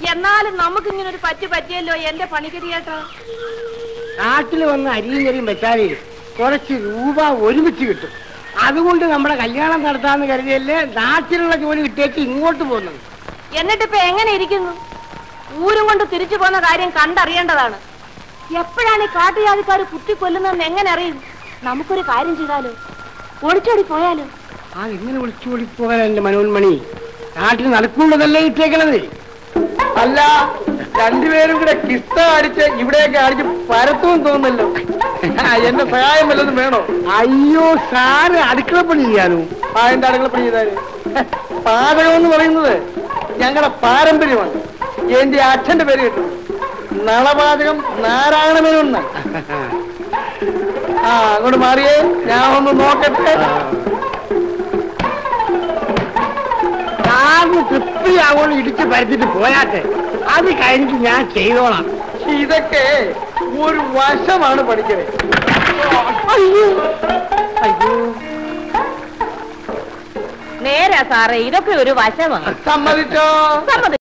എന്നാലും നമുക്ക് ഇങ്ങനെ ഒരു പറ്റ് പറ്റിയല്ലോ എന്റെ പണിക്കരിയേട്ടാ നാട്ടിൽ വന്ന് അരിയും കറിയും വെച്ചാലേ കുറച്ച് രൂപ ഒരുമിച്ച് കിട്ടും അതുകൊണ്ട് നമ്മുടെ കല്യാണം നടത്താന്ന് കരുതിയല്ലേ നാട്ടിലുള്ള ജോലി കിട്ടിയേച്ച് ഇങ്ങോട്ട് പോകുന്നത് എന്നിട്ടിപ്പോ എങ്ങനെ ഇരിക്കുന്നു ഊരും കൊണ്ട് തിരിച്ചു പോന്ന കാര്യം കണ്ടറിയേണ്ടതാണ് എപ്പോഴാണ് ഈ കാട്ടുജാതിക്കാർ കുത്തിക്കൊല്ലുന്നതെന്ന് എങ്ങനെ അറിയും നമുക്കൊരു കാര്യം ചെയ്താലോ ഒളിച്ചോടി പോയാലോ ആ എങ്ങനെ വിളിച്ചോടി പോകാൻ എന്റെ മനോന്മണി നാട്ടിൽ നടക്കുള്ളതല്ലേ ഇട്ടേക്കണത് അല്ല രണ്ടുപേരും കൂടെ കിസ്ത അടിച്ച് ഇവിടെയൊക്കെ അടിച്ച് പരത്തും തോന്നുന്നല്ലോ എന്റെ സഹായം വല്ലതും വേണോ അയ്യോ സാറ് അടുക്കള പണി ചെയ്യാനോ ആ എന്റെ അടുക്കള പണി ചെയ്താല് പാചകം എന്ന് പറയുന്നത് ഞങ്ങളുടെ പാരമ്പര്യമാണ് എന്റെ അച്ഛന്റെ പേര് കേട്ടു നളപാചകം നാരായണമേനോന്ന ആ അങ്ങോട്ട് മാറിയേ ഞാൻ ഒന്ന് നോക്കട്ടെ സാറിന് തൃപ്തിയാവോളം ഇടിച്ച് പരത്തിട്ട് പോയാട്ടെ അത് കഴിഞ്ഞിട്ട് ഞാൻ ചെയ്തോളാം ഇതൊക്കെ ഒരു വശമാണ് പഠിക്കണേ അയ്യോ അയ്യോ നേരാ സാറേ ഇതൊക്കെ ഒരു വശമാണ് സമ്മതിച്ചോ സമ്മതി